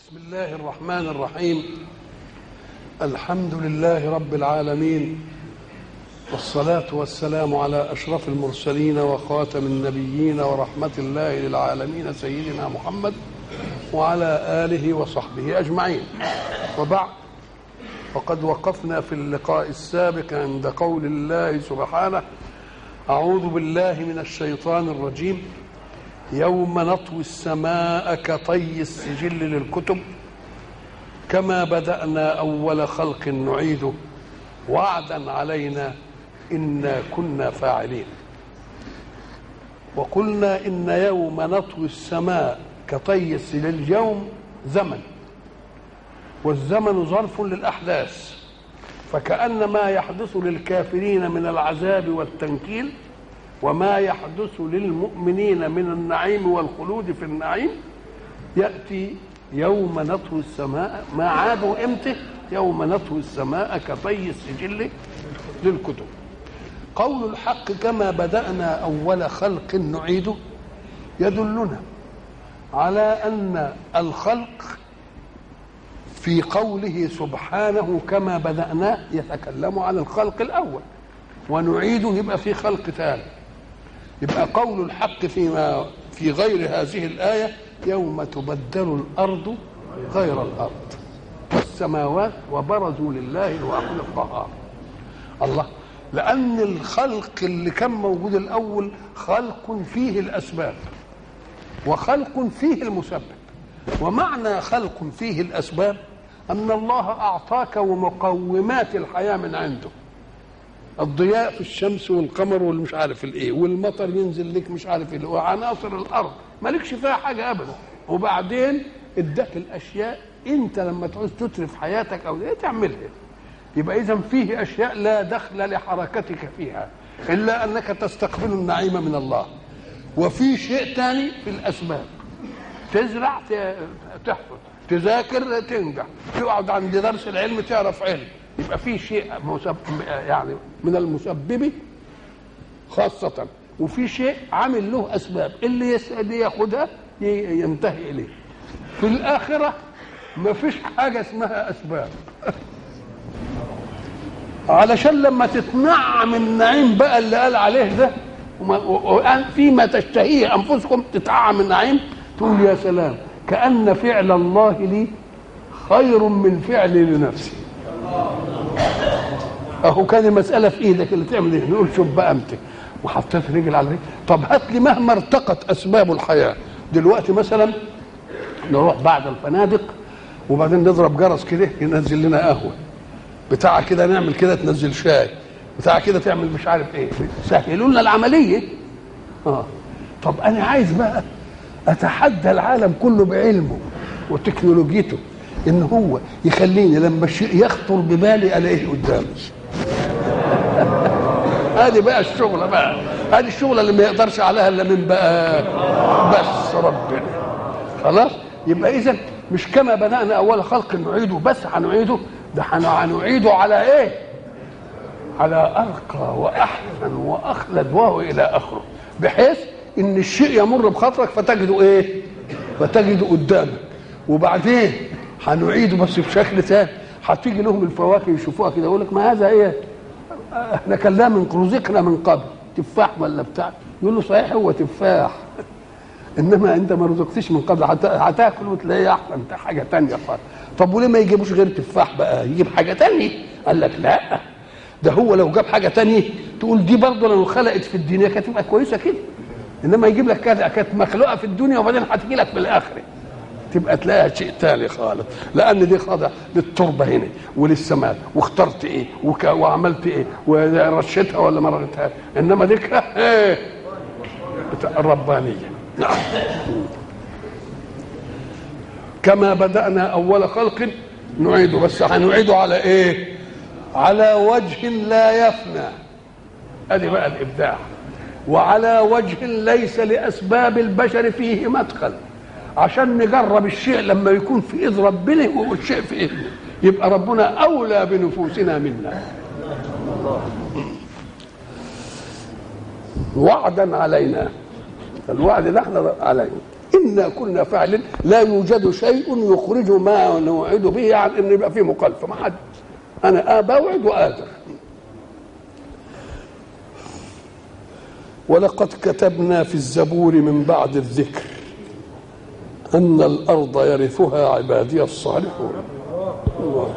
بسم الله الرحمن الرحيم الحمد لله رب العالمين والصلاة والسلام على أشرف المرسلين وخاتم النبيين ورحمة الله للعالمين سيدنا محمد وعلى آله وصحبه أجمعين وبعد وقد وقفنا في اللقاء السابق عند قول الله سبحانه أعوذ بالله من الشيطان الرجيم يوم نطوي السماء كطي السجل للكتب كما بدأنا أول خلق نعيده وعدا علينا إنا كنا فاعلين وقلنا إن يوم نطوي السماء كطي السجل يوم زمن والزمن ظرف للأحداث فكأن ما يحدث للكافرين من العذاب والتنكيل وما يحدث للمؤمنين من النعيم والخلود في النعيم يأتي يوم نطوي السماء ما عادوا امتى يوم نطوي السماء كطي السجل للكتب قول الحق كما بدأنا أول خلق نعيده يدلنا على أن الخلق في قوله سبحانه كما بدأنا يتكلم عن الخلق الأول ونعيده يبقى في خلق ثاني يبقى قول الحق فيما في غير هذه الآية يوم تبدل الأرض غير الأرض والسماوات وبرزوا لله الواحد القهار الله لأن الخلق اللي كان موجود الأول خلق فيه الأسباب وخلق فيه المسبب ومعنى خلق فيه الأسباب أن الله أعطاك ومقومات الحياة من عنده الضياء في الشمس والقمر والمش عارف الايه والمطر ينزل لك مش عارف ايه وعناصر الارض مالكش فيها حاجه ابدا وبعدين اداك الاشياء انت لما تعوز تترف حياتك او ايه تعملها يبقى اذا فيه اشياء لا دخل لحركتك فيها الا انك تستقبل النعيم من الله وفي شيء ثاني في الاسباب تزرع تحفظ تذاكر تنجح تقعد عند درس العلم تعرف علم يبقى في شيء مسبب يعني من المسبب خاصة وفي شيء عامل له أسباب اللي يسأل ياخدها ينتهي إليه في الآخرة ما فيش حاجة اسمها أسباب علشان لما تتنعم النعيم بقى اللي قال عليه ده فيما تشتهيه أنفسكم تتعم النعيم تقول يا سلام كأن فعل الله لي خير من فعلي لنفسي اهو كان المساله في ايدك اللي تعمل ايه نقول شوف بقى انت وحطيت رجل على رجل طب هات لي مهما ارتقت اسباب الحياه دلوقتي مثلا نروح بعد الفنادق وبعدين نضرب جرس كده ينزل لنا قهوه بتاع كده نعمل كده تنزل شاي بتاع كده تعمل مش عارف ايه سهلوا لنا العمليه اه طب انا عايز بقى اتحدى العالم كله بعلمه وتكنولوجيته ان هو يخليني لما الشيء يخطر ببالي الاقيه قدامي هذه بقى الشغله بقى هذه الشغله اللي ما يقدرش عليها الا من بقى بس ربنا خلاص يبقى اذا مش كما بدانا اول خلق نعيده بس هنعيده ده هنعيده على ايه على ارقى واحسن واخلد وهو الى اخره بحيث ان الشيء يمر بخاطرك فتجده ايه فتجده قدامك وبعدين هنعيده بس بشكل ثاني هتيجي لهم الفواكه يشوفوها كده يقول لك ما هذا ايه احنا كلناه من رزقنا من قبل تفاح ولا بتاع يقول له صحيح هو تفاح انما انت ما رزقتش من قبل هتاكل وتلاقيه احسن حاجه ثانيه خالص طب وليه ما يجيبوش غير تفاح بقى يجيب حاجه ثانيه قال لك لا ده هو لو جاب حاجه ثانيه تقول دي برضه لو خلقت في الدنيا كانت تبقى كويسه كده انما يجيب لك كذا كانت مخلوقه في الدنيا وبعدين هتجي لك في الاخره تبقى تلاقيها شيء تاني خالص لان دي خاضع للتربه هنا وللسماد واخترت ايه وك... وعملت ايه ورشتها ولا ما رشتها انما دي ايه الربانيه نعم كما بدانا اول خلق نعيده بس هنعيده على ايه على وجه لا يفنى ادي بقى الابداع وعلى وجه ليس لاسباب البشر فيه مدخل عشان نجرب الشيء لما يكون في ايد ربنا والشيء في ايدنا يبقى ربنا اولى بنفوسنا منا وعدا علينا الوعد ده احنا علينا انا كنا فاعلين لا يوجد شيء يخرج ما نوعد به عن ان يبقى فيه مخالفه ما حد انا بوعد وقادر ولقد كتبنا في الزبور من بعد الذكر أن الأرض يرثها عبادي الصالحون الله.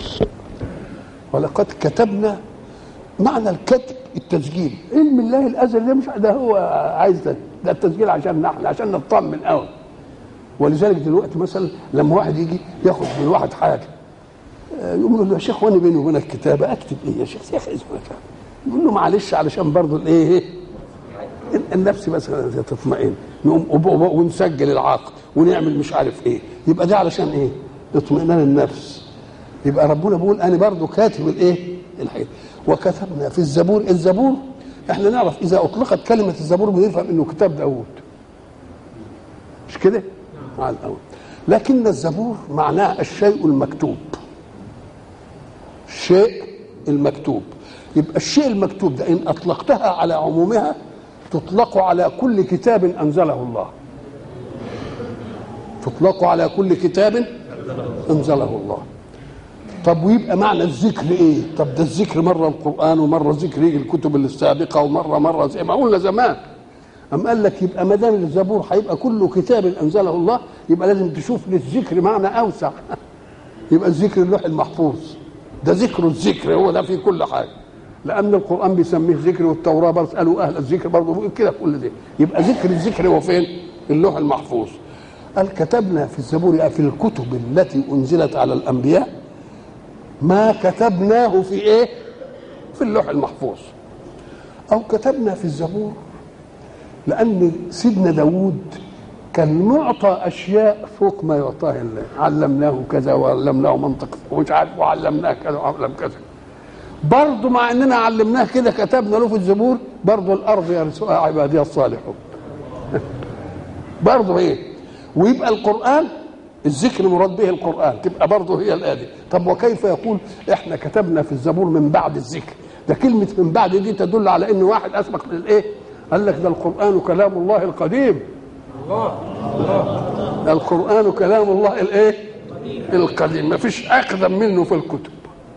ولقد كتبنا معنى الكتب التسجيل علم الله الازل ده مش ده هو عايز ده, ده التسجيل عشان نحن عشان نطمن قوي ولذلك دلوقتي مثلا لما واحد يجي ياخد من واحد حاجه يقول له يا شيخ وانا بيني وبينك كتابه اكتب ايه يا شيخ يا اخي اسمك يقول له معلش علشان برضه الايه النفس مثلا تطمئن نقوم ونسجل العقد ونعمل مش عارف ايه يبقى ده علشان ايه؟ اطمئنان النفس يبقى ربنا بيقول انا برضه كاتب الايه؟ الحين وكتبنا في الزبور الزبور احنا نعرف اذا اطلقت كلمه الزبور بنفهم انه كتاب داوود مش كده؟ مع الاول لكن الزبور معناه الشيء المكتوب الشيء المكتوب يبقى الشيء المكتوب ده ان اطلقتها على عمومها تطلق على كل كتاب انزله الله تطلق على كل كتاب انزله الله طب ويبقى معنى الذكر ايه طب ده الذكر مره القران ومره ذكر الكتب السابقه ومره مره زي ما قلنا زمان أم قال لك يبقى ما دام الزبور هيبقى كل كتاب انزله الله يبقى لازم تشوف للذكر معنى اوسع يبقى الذكر اللوح المحفوظ ده ذكر الذكر هو ده في كل حاجه لان القران بيسميه ذكر والتوراه برضه اسالوا اهل الذكر برضه كده كل ده يبقى ذكر الذكر هو فين اللوح المحفوظ قال كتبنا في الزبور في الكتب التي انزلت على الانبياء ما كتبناه في ايه في اللوح المحفوظ او كتبنا في الزبور لان سيدنا داود كان معطى اشياء فوق ما يعطاه الله علمناه كذا وعلمناه منطق ومش عارف وعلمناه كذا وعلم كذا برضه مع اننا علمناه كده كتبنا له في الزبور برضه الارض يرثها عبادي الصالحون برضه ايه ويبقى القران الذكر مراد به القران تبقى برضه هي الايه طب وكيف يقول احنا كتبنا في الزبور من بعد الذكر ده كلمه من بعد دي تدل على ان واحد اسبق للايه قال لك ده القران كلام الله القديم الله الله القران كلام الله الايه القديم ما فيش اقدم منه في الكتب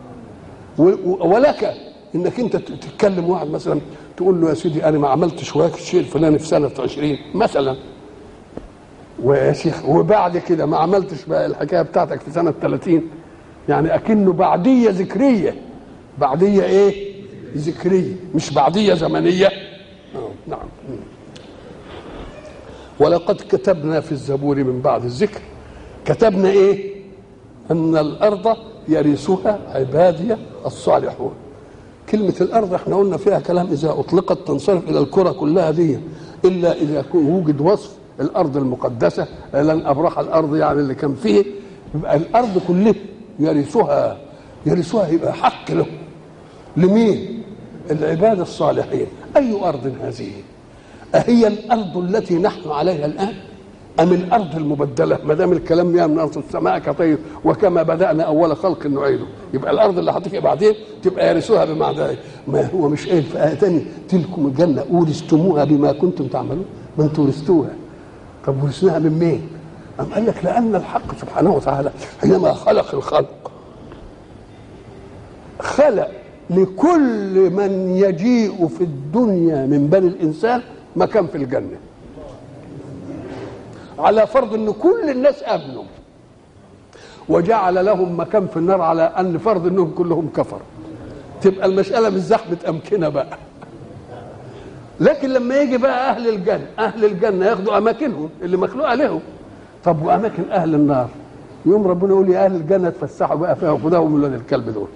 ولك انك انت تتكلم واحد مثلا تقول له يا سيدي انا ما عملتش واحد الشيء الفلاني في سنه 20 مثلا ويا شيخ وبعد كده ما عملتش بقى الحكايه بتاعتك في سنه 30 يعني اكنه بعديه ذكريه بعديه ايه؟ ذكريه مش بعديه زمنيه آه نعم ولقد كتبنا في الزبور من بعد الذكر كتبنا ايه؟ ان الارض يرثها عبادي الصالحون كلمة الأرض احنا قلنا فيها كلام إذا أطلقت تنصرف إلى الكرة كلها دي إلا إذا وجد وصف الأرض المقدسة لن أبرح الأرض يعني اللي كان فيه يبقى الأرض كلها يرثها يرثها يبقى حق له لمين؟ العباد الصالحين أي أرض هذه؟ أهي الأرض التي نحن عليها الآن؟ أم الأرض المبدلة ما دام الكلام يا من أرض السماء كطير وكما بدأنا أول خلق نعيده يبقى الأرض اللي هتيجي بعدين تبقى يرثوها بمعنى ما هو مش قايل في آية تانية تلكم الجنة أورثتموها بما كنتم تعملون ما أنتم ورثتوها طب ورثناها من مين؟ أم قال لك لأن الحق سبحانه وتعالى حينما خلق الخلق خلق لكل من يجيء في الدنيا من بني الإنسان مكان في الجنه على فرض ان كل الناس امنوا وجعل لهم مكان في النار على ان فرض انهم كلهم كفروا تبقى المساله مش زحمه امكنه بقى لكن لما يجي بقى اهل الجنه اهل الجنه ياخدوا اماكنهم اللي مخلوقه لهم طب واماكن اهل النار يوم ربنا يقول يا اهل الجنه اتفسحوا بقى فيها وخدوها من ولاد الكلب دول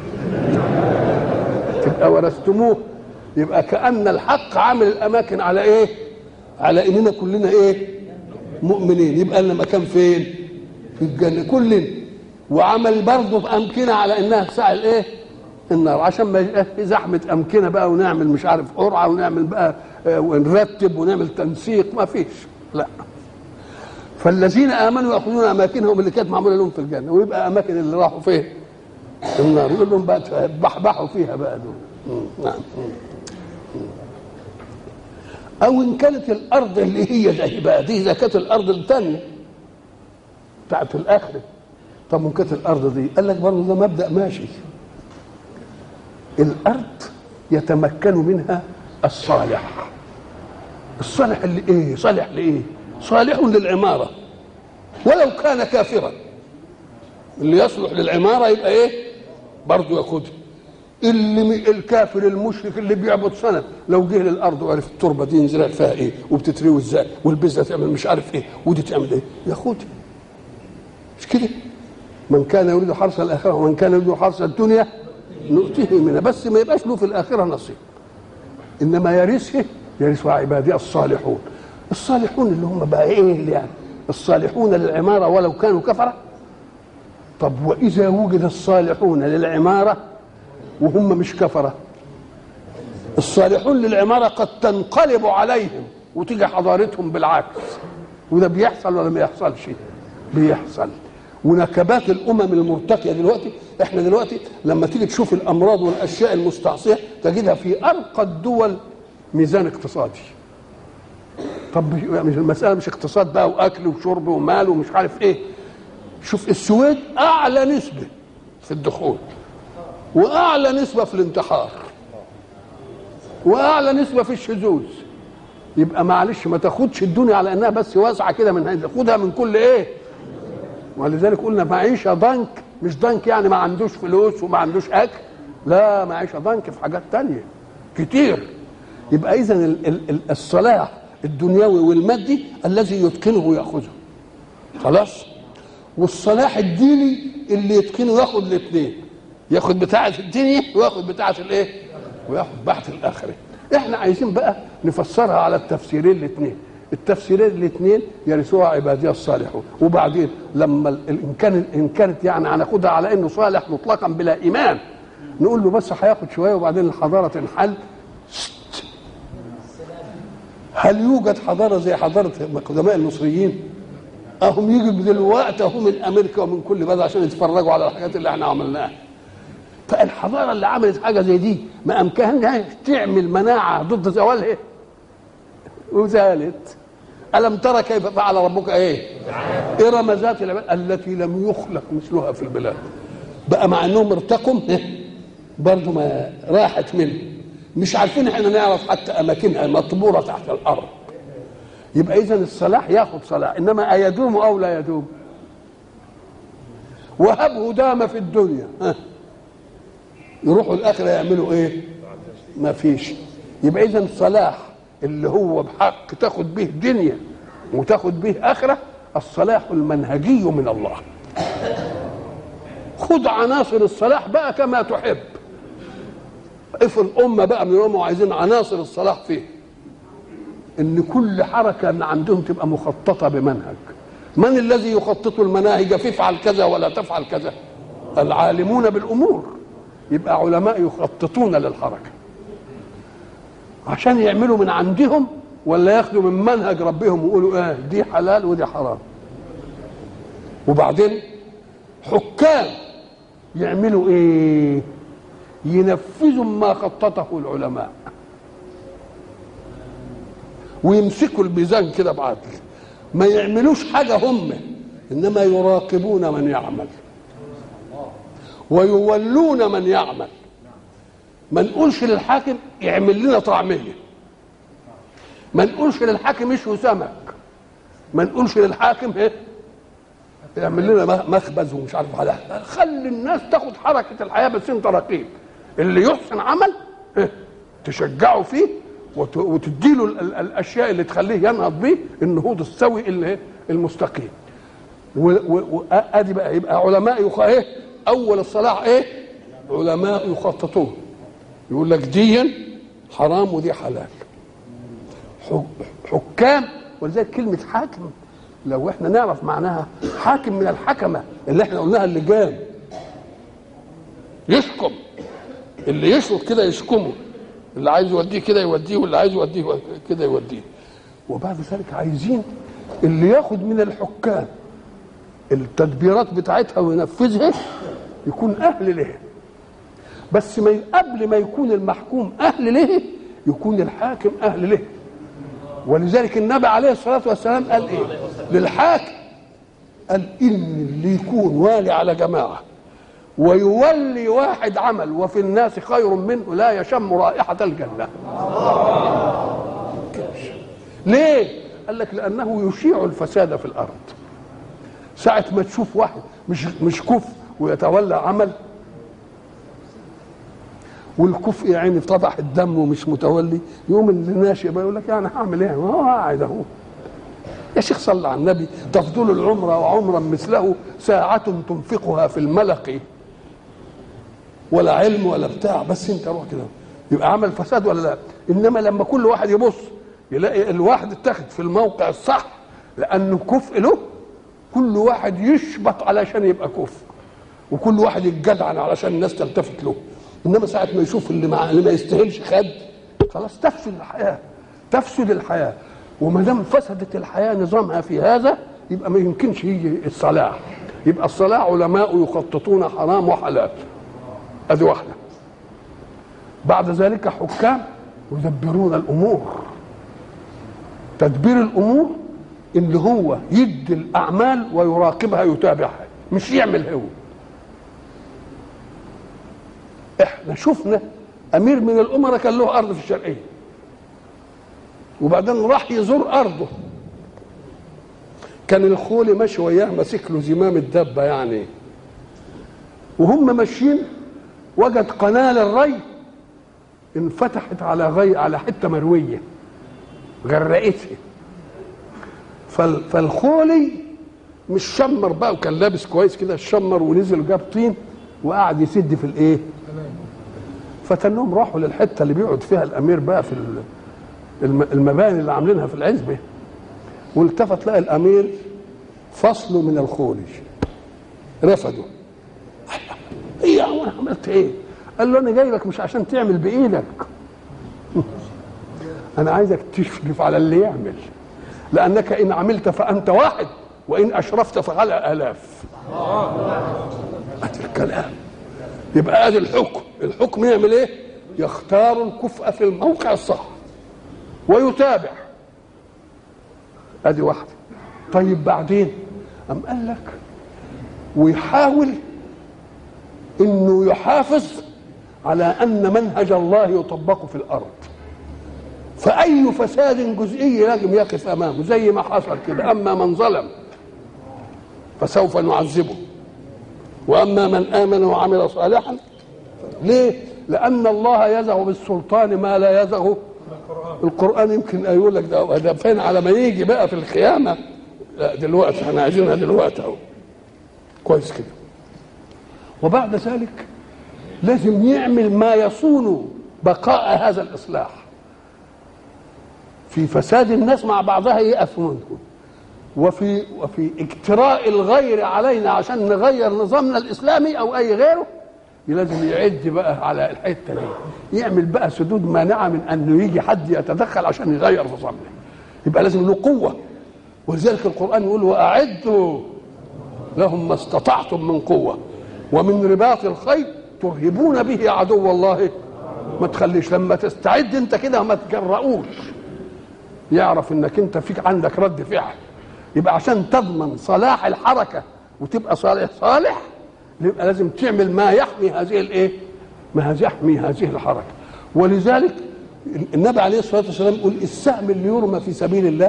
تبقى ورثتموه يبقى كان الحق عامل الاماكن على ايه على اننا كلنا ايه مؤمنين يبقى لنا مكان فين في الجنه كلنا وعمل برضه في امكنه على انها تساع الايه النار عشان ما يبقاش في زحمه امكنه بقى ونعمل مش عارف قرعه ونعمل بقى ونرتب ونعمل تنسيق ما فيش لا فالذين امنوا ياخذون اماكنهم اللي كانت معموله لهم في الجنه ويبقى اماكن اللي راحوا فين النار يقول لهم بقى بحبحوا فيها بقى دول نعم او ان كانت الارض اللي هي زي بقى دي اذا كانت الارض الثانيه بتاعت الاخره طب وان كانت الارض دي قال لك برضه ده مبدا ماشي الارض يتمكن منها الصالح الصالح اللي ايه صالح لايه صالح للعماره ولو كان كافرا اللي يصلح للعماره يبقى ايه برضه ياخدها اللي م- الكافر المشرك اللي بيعبد صنم لو جه للارض وعرف التربه دي ينزل فيها ايه وبتتروي ازاي والبذره تعمل مش عارف ايه ودي تعمل ايه ياخدها مش كده من كان يريد حرث الاخره ومن كان يريد حرث الدنيا نؤتيه منها بس ما يبقاش له في الاخره نصيب انما يرثه يرثها عبادي الصالحون الصالحون اللي هم بقى ايه اللي يعني الصالحون للعماره ولو كانوا كفره طب واذا وجد الصالحون للعماره وهم مش كفره الصالحون للعماره قد تنقلب عليهم وتيجي حضارتهم بالعكس وده بيحصل ولا ما يحصلش بيحصل ونكبات الامم المرتقيه دلوقتي احنا دلوقتي لما تيجي تشوف الامراض والاشياء المستعصيه تجدها في ارقى الدول ميزان اقتصادي طب مش المساله مش اقتصاد بقى واكل وشرب ومال ومش عارف ايه شوف السويد اعلى نسبه في الدخول واعلى نسبه في الانتحار واعلى نسبه في الشذوذ يبقى معلش ما تاخدش الدنيا على انها بس واسعه كده من هنا خدها من كل ايه ولذلك قلنا معيشه ضنك مش ضنك يعني ما عندوش فلوس وما عندوش اكل لا معيشه ضنك في حاجات تانية كتير يبقى اذا ال- ال- ال- الصلاح الدنيوي والمادي الذي يتقنه ياخذه خلاص والصلاح الديني اللي يتقنه ياخد الاثنين ياخد بتاعه الدنيا وياخد بتاعه الايه وياخد بحث الاخره احنا عايزين بقى نفسرها على التفسيرين الاثنين التفسيرين الاثنين يرثوها عبادي الصالحون وبعدين لما ال- ان كان ان كانت يعني هناخدها على انه صالح مطلقا بلا ايمان نقول له بس هياخد شويه وبعدين الحضاره تنحل شت. هل يوجد حضاره زي حضاره قدماء المصريين؟ اهم يجوا دلوقتي اهو من امريكا ومن كل بلد عشان يتفرجوا على الحاجات اللي احنا عملناها فالحضاره اللي عملت حاجه زي دي ما امكانها تعمل مناعه ضد زوالها وزالت الم ترى كيف فعل ربك ايه ارم ذات العماد التي لم يخلق مثلها في البلاد بقى مع انهم ارتقوا برضه ما راحت منه مش عارفين احنا نعرف حتى اماكنها مطبوره تحت الارض يبقى اذا الصلاح ياخذ صلاح انما ايدوم او لا يدوم وهبه دام في الدنيا ها. يروحوا الاخره يعملوا ايه ما فيش يبقى اذا الصلاح اللي هو بحق تاخد به دنيا وتاخد به اخره الصلاح المنهجي من الله خد عناصر الصلاح بقى كما تحب افرض امه بقى من الامم وعايزين عناصر الصلاح فيه ان كل حركه من عندهم تبقى مخططه بمنهج من الذي يخطط المناهج فافعل كذا ولا تفعل كذا العالمون بالامور يبقى علماء يخططون للحركه عشان يعملوا من عندهم ولا ياخدوا من منهج ربهم ويقولوا اه دي حلال ودي حرام وبعدين حكام يعملوا ايه ينفذوا ما خططه العلماء ويمسكوا الميزان كده بعدل ما يعملوش حاجة هم إنما يراقبون من يعمل ويولون من يعمل ما نقولش للحاكم يعمل لنا طعمية ما نقولش للحاكم اشوي سمك ما نقولش للحاكم ايه يعمل لنا مخبز ومش عارف على خلي الناس تاخد حركة الحياة بس انت رقيب اللي يحسن عمل إيه؟ تشجعه فيه وت- وتديله ال- ال- الاشياء اللي تخليه ينهض بيه النهوض السوي اللي إيه؟ المستقيم وادي بقى يبقى علماء يخ... ايه اول الصلاح ايه علماء يخططون يقول لك دي حرام ودي حلال ح- حكام ولذلك كلمه حاكم لو احنا نعرف معناها حاكم من الحكمه اللي احنا قلناها اللجان يحكم اللي يشرط كده يشكمه اللي عايز يوديه كده يوديه واللي عايز يوديه كده يوديه وبعد ذلك عايزين اللي ياخد من الحكام التدبيرات بتاعتها وينفذها يكون اهل له بس ما ي- قبل ما يكون المحكوم اهل له يكون الحاكم اهل له ولذلك النبي عليه الصلاه والسلام قال ايه للحاكم قال ان اللي يكون والي على جماعه ويولي واحد عمل وفي الناس خير منه لا يشم رائحه الجنه ليه قال لك لانه يشيع الفساد في الارض ساعه ما تشوف واحد مش مش كف ويتولى عمل والكفء يا عيني طبح الدم ومش متولي يوم اللي ناشئ بقى يقول لك يعني هعمل ايه؟ ما هو قاعد اهو يا شيخ صلى على النبي تفضل العمر وعمرا مثله ساعة تنفقها في الملق ولا علم ولا بتاع بس انت روح كده يبقى عمل فساد ولا لا انما لما كل واحد يبص يلاقي الواحد اتخذ في الموقع الصح لانه كفء له كل واحد يشبط علشان يبقى كفء وكل واحد يتجدعن علشان الناس تلتفت له انما ساعه ما يشوف اللي, مع... اللي ما يستاهلش خد خلاص تفسد الحياه تفسد الحياه وما دام فسدت الحياه نظامها في هذا يبقى ما يمكنش يجي الصلاح يبقى الصلاح علماء يخططون حرام وحلال ادي واحده بعد ذلك حكام يدبرون الامور تدبير الامور اللي هو يدي الاعمال ويراقبها يتابعها مش يعمل هو احنا شفنا امير من الامراء كان له ارض في الشرقيه وبعدين راح يزور ارضه كان الخولي ماشي وياه ماسك له زمام الدبه يعني وهم ماشيين وجد قناه للري انفتحت على غي على حته مرويه غرقتها فال فالخولي مش شمر بقى وكان لابس كويس كده شمر ونزل جاب طين وقعد يسد في الايه فتنهم راحوا للحته اللي بيقعد فيها الامير بقى في المباني اللي عاملينها في العزبه والتفت لقى الامير فصله من الخولي رفضه ايه يا عم عملت ايه قال له انا جاي لك مش عشان تعمل بايدك انا عايزك تشرف على اللي يعمل لانك ان عملت فانت واحد وان اشرفت فعلى الاف ادي الكلام يبقى ادي الحكم الحكم يعمل ايه يختار الكفء في الموقع الصح ويتابع ادي واحده طيب بعدين ام قال لك ويحاول انه يحافظ على ان منهج الله يطبق في الارض فاي فساد جزئي لازم يقف امامه زي ما حصل كده اما من ظلم فسوف نعذبه واما من امن وعمل صالحا ليه لان الله يزغ بالسلطان ما لا يزغ القران يمكن يقول لك ده ده فين على ما يجي بقى في القيامه لا دلوقتي احنا عايزينها دلوقتي اهو كويس كده وبعد ذلك لازم يعمل ما يصون بقاء هذا الاصلاح في فساد الناس مع بعضها يقف منه وفي وفي اجتراء الغير علينا عشان نغير نظامنا الاسلامي او اي غيره لازم يعد بقى على الحته دي يعمل بقى سدود مانعه من انه يجي حد يتدخل عشان يغير نظامنا يبقى لازم له قوه ولذلك القران يقول واعدوا لهم ما استطعتم من قوه ومن رباط الخيل ترهبون به عدو الله ما تخليش لما تستعد انت كده ما تجرؤوش يعرف انك انت فيك عندك رد فعل يبقى عشان تضمن صلاح الحركه وتبقى صالح صالح يبقى لازم تعمل ما يحمي هذه الايه؟ ما يحمي هذه الحركه ولذلك النبي عليه الصلاه والسلام يقول السهم اللي يرمى في سبيل الله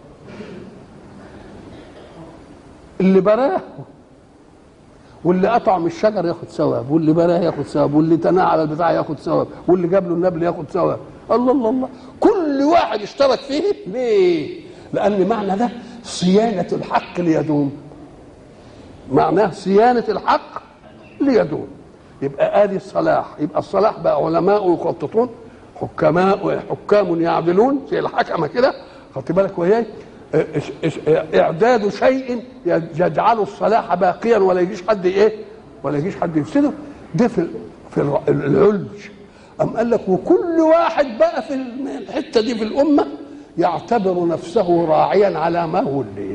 اللي براه واللي قطع من الشجر ياخد ثواب واللي براه ياخد ثواب واللي تناه على البتاع ياخد ثواب واللي جاب له النبل ياخد ثواب الله الله الله كل واحد اشترك فيه ليه؟ لأن معنى ده صيانة الحق ليدوم معناه صيانة الحق ليدوم يبقى آدي الصلاح يبقى الصلاح بقى علماء يخططون حكماء حكام يعدلون زي الحكمة كده خدت بالك وهي إعداد شيء يجعل الصلاح باقيا ولا يجيش حد إيه ولا يجيش حد يفسده ده في في العلج أم قال لك وكل واحد بقى في الحتة دي في الأمة يعتبر نفسه راعيا على ما ولي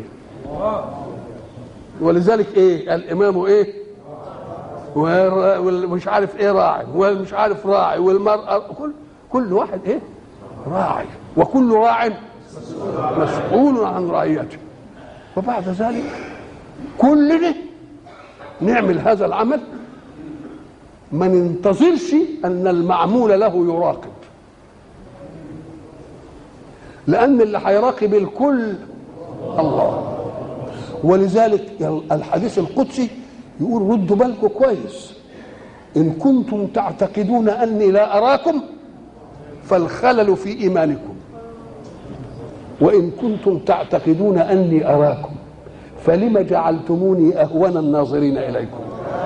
ولذلك ايه الامام ايه ومش عارف ايه راعي والمش عارف راعي والمرأة كل كل واحد ايه راعي وكل راع مسؤول عن رعيته وبعد ذلك كلنا نعمل هذا العمل ما ننتظرش ان المعمول له يراقب لان اللي هيراقب الكل الله ولذلك الحديث القدسي يقول ردوا بالكم كويس ان كنتم تعتقدون اني لا اراكم فالخلل في ايمانكم وان كنتم تعتقدون اني اراكم فلم جعلتموني اهون الناظرين اليكم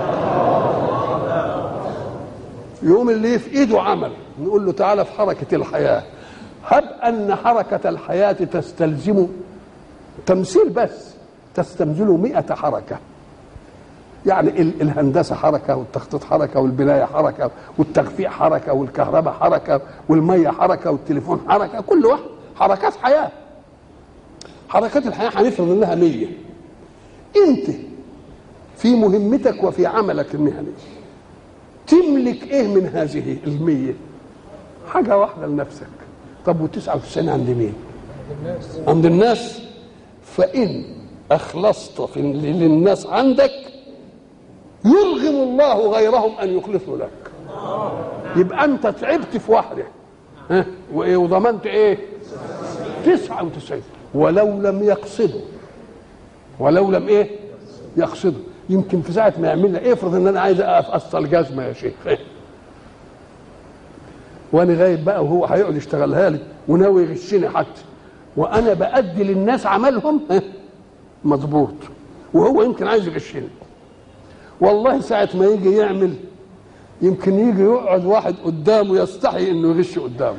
يوم اللي في ايده عمل نقول له تعالى في حركه الحياه هب ان حركه الحياه تستلزم تمثيل بس تستمثل مئة حركه يعني الهندسه حركه والتخطيط حركه والبنايه حركه والتغفيع حركه والكهرباء حركه والميه حركه والتليفون حركه كل واحد حركات حياه حركات الحياه هنفرض انها مية انت في مهمتك وفي عملك المهني تملك ايه من هذه المية حاجة واحدة لنفسك طب وتسعة وتسعين عند مين عند الناس فإن أخلصت في للناس عندك يرغم الله غيرهم أن يخلصوا لك يبقى أنت تعبت في واحدة ها وإيه وضمنت إيه تسعة وتسعين ولو لم يقصدوا ولو لم إيه يقصدوا يمكن في ساعه ما يعمل لي افرض ان انا عايز اقف اصل جزمه يا شيخ وانا غايب بقى وهو هيقعد يشتغلها لي وناوي يغشني حتى وانا بادي للناس عملهم مظبوط وهو يمكن عايز يغشني والله ساعه ما يجي يعمل يمكن يجي يقعد واحد قدامه يستحي انه يغش قدامه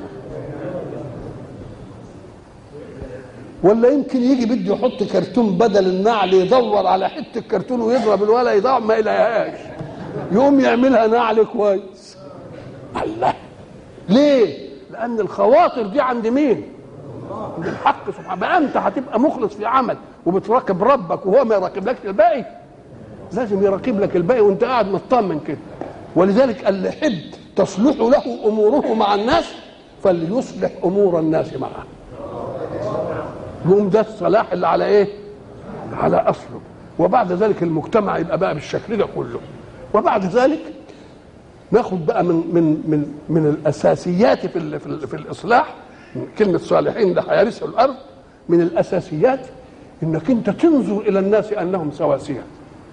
ولا يمكن يجي بده يحط كرتون بدل النعل يدور على حته كرتون ويضرب الولا يضاع ما يلاقيهاش يقوم يعملها نعل كويس الله ليه؟ لأن الخواطر دي عند مين؟ عند الحق سبحانه بقى أنت هتبقى مخلص في عمل وبتراقب ربك وهو ما يراقبلكش الباقي لازم يراقب لك الباقي وأنت قاعد مطمن كده ولذلك اللي يحب تصلح له أموره مع الناس فليصلح أمور الناس معه يقوم ده الصلاح اللي على ايه على اصله وبعد ذلك المجتمع يبقى بقى بالشكل ده كله وبعد ذلك ناخد بقى من من من من الاساسيات في ال في, ال في الاصلاح من كلمه صالحين اللي هيرثوا الارض من الاساسيات انك انت تنظر الى الناس انهم سواسيه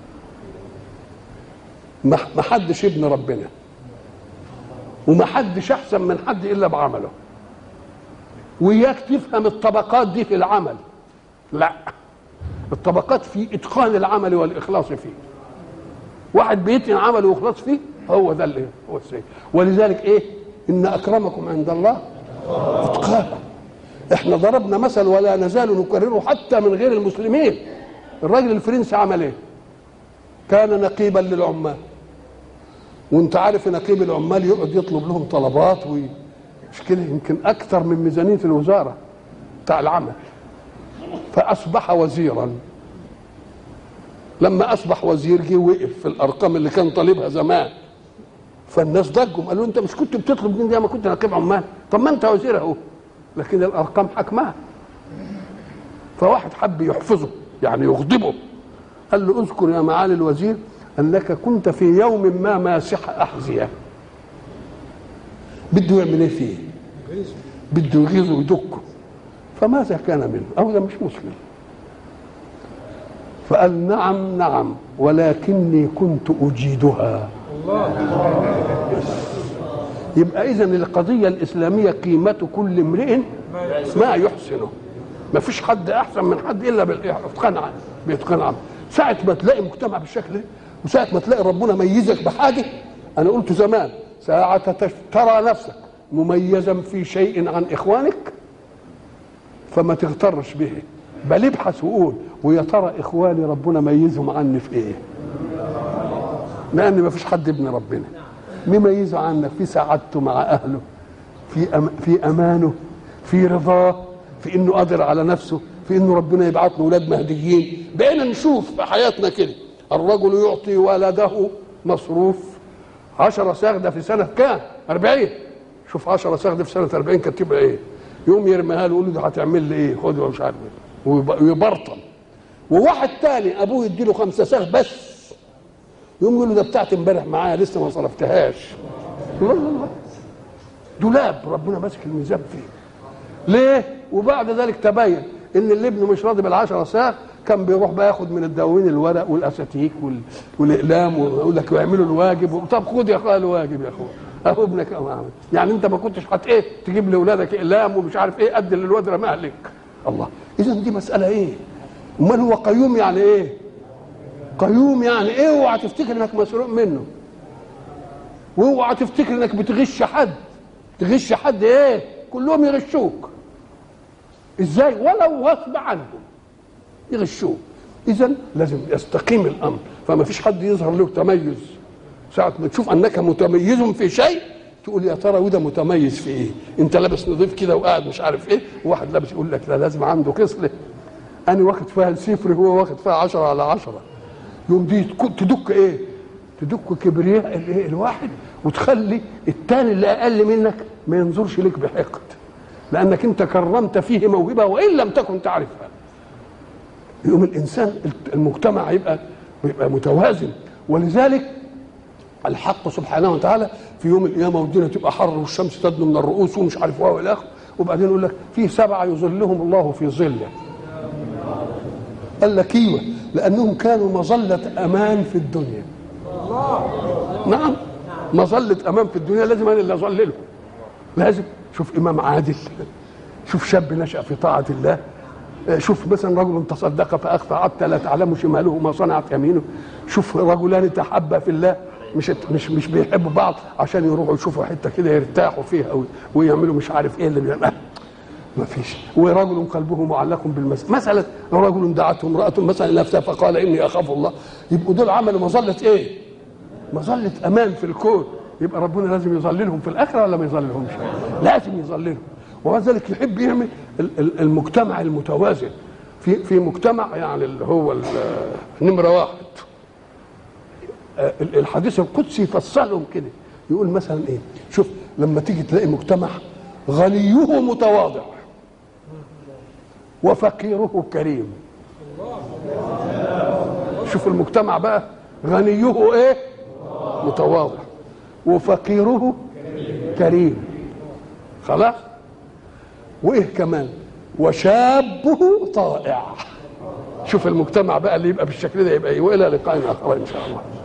ما حدش ابن ربنا وما حدش احسن من حد الا بعمله وياك تفهم الطبقات دي في العمل لا الطبقات في اتقان العمل والاخلاص فيه واحد بيتقن عمله واخلاص فيه هو ده اللي هو السيد ولذلك ايه ان اكرمكم عند الله اتقاكم احنا ضربنا مثل ولا نزال نكرره حتى من غير المسلمين الراجل الفرنسي عمل ايه كان نقيبا للعمال وانت عارف نقيب العمال يقعد يطلب لهم طلبات وي... مش كده يمكن اكثر من ميزانيه الوزاره بتاع العمل فاصبح وزيرا لما اصبح وزير جه وقف في الارقام اللي كان طالبها زمان فالناس ضجوا قالوا انت مش كنت بتطلب من دي ما كنت نقيب عمال طب ما انت وزير اهو لكن الارقام حكمها فواحد حب يحفظه يعني يغضبه قال له اذكر يا معالي الوزير انك كنت في يوم ما ماسح احذيه بده يعمل ايه فيه بده يغيظه ويدكه فماذا كان منه او ده مش مسلم فقال نعم نعم ولكني كنت اجيدها يبقى اذا القضيه الاسلاميه قيمه كل امرئ ما يحسنه ما فيش حد احسن من حد الا بالاتقان بيتقن عمل ساعه ما تلاقي مجتمع بالشكل ده وساعه ما تلاقي ربنا ميزك بحاجه انا قلت زمان ساعة ترى نفسك مميزا في شيء عن اخوانك فما تغترش به بل ابحث وقول ويا ترى اخواني ربنا ميزهم عني في ايه لان ما فيش حد ابن ربنا مميزه عنك في سعادته مع اهله في أم في امانه في رضاه في انه قادر على نفسه في انه ربنا يبعث له اولاد مهديين بقينا نشوف في حياتنا كده الرجل يعطي ولده مصروف عشرة ساغدة في سنة كام؟ 40 شوف 10 ساغدة في سنة 40 كانت تبقى ايه؟ يقوم يرميها له يقول له ده هتعمل لي ايه خد مش عارف ايه ويب- ويبرطم وواحد تاني ابوه يديله خمسه ساغ بس يقوم يقول له ده بتاعت امبارح معايا لسه ما صرفتهاش الله الله الله. دولاب ربنا ماسك الميزان فيه ليه وبعد ذلك تبين ان اللي ابنه مش راضي بالعشرة ساعة كان بيروح بقى ياخد من الدواوين الورق والاساتيك وال... والاقلام ويقول لك يعملوا الواجب و... طب خد يا اخويا الواجب يا اخويا اهو ابنك اهو عمل يعني انت ما كنتش هت ايه تجيب لاولادك اقلام ومش عارف ايه قد اللي الواد رماه لك الله اذا دي مساله ايه امال هو قيوم يعني ايه قيوم يعني ايه اوعى تفتكر انك مسروق منه واوعى تفتكر انك بتغش حد تغش حد ايه كلهم يغشوك ازاي ولو غصب عنهم يغشوك اذا لازم يستقيم الامر فما فيش حد يظهر له تميز ساعة ما تشوف انك متميز في شيء تقول يا ترى وده متميز في ايه انت لابس نظيف كده وقاعد مش عارف ايه وواحد لابس يقول لك لا لازم عنده خصله انا واخد فيها صفر هو واخد فيها عشرة على عشرة يوم دي تك- تدك ايه تدك كبرياء الايه الواحد وتخلي التاني اللي اقل منك ما ينظرش لك بحقد لانك انت كرمت فيه موهبه وان لم تكن تعرفها يقوم الانسان المجتمع يبقى يبقى متوازن ولذلك الحق سبحانه وتعالى في يوم القيامه والدنيا تبقى حر والشمس تدنو من الرؤوس ومش عارف ايه والى اخره وبعدين يقول لك في سبعه يظلهم الله في ظله قال لك ايوه لانهم كانوا مظله امان في الدنيا نعم مظله امان في الدنيا لازم انا اللي اظللهم لازم شوف امام عادل شوف شاب نشا في طاعه الله شوف مثلا رجل تصدق فاخفى حتى لا تعلم شماله ما صنعت يمينه شوف رجلان تحبا في الله مش مش مش بيحبوا بعض عشان يروحوا يشوفوا حته كده يرتاحوا فيها وي- ويعملوا مش عارف ايه اللي بيعمل ما فيش ورجل قلبه معلق بالمس مثلا رجل دعته امراه مثلا نفسها فقال اني اخاف الله يبقوا دول عملوا مظله ايه؟ مظله امان في الكون يبقى ربنا لازم يظللهم في الاخره ولا ما يظللهمش؟ لازم يظللهم وذلك يحب يعمل ال- ال- المجتمع المتوازن في في مجتمع يعني اللي هو ال- نمره واحد آه، ال- الحديث القدسي يفصلهم كده يقول مثلا ايه شوف لما تيجي تلاقي مجتمع غنيه متواضع وفقيره كريم شوف المجتمع بقى غنيه ايه متواضع وفقيره كريم خلاص وايه كمان وشابه طائع شوف المجتمع بقى اللي يبقى بالشكل ده يبقى ايه والى لقاء اخر ان شاء الله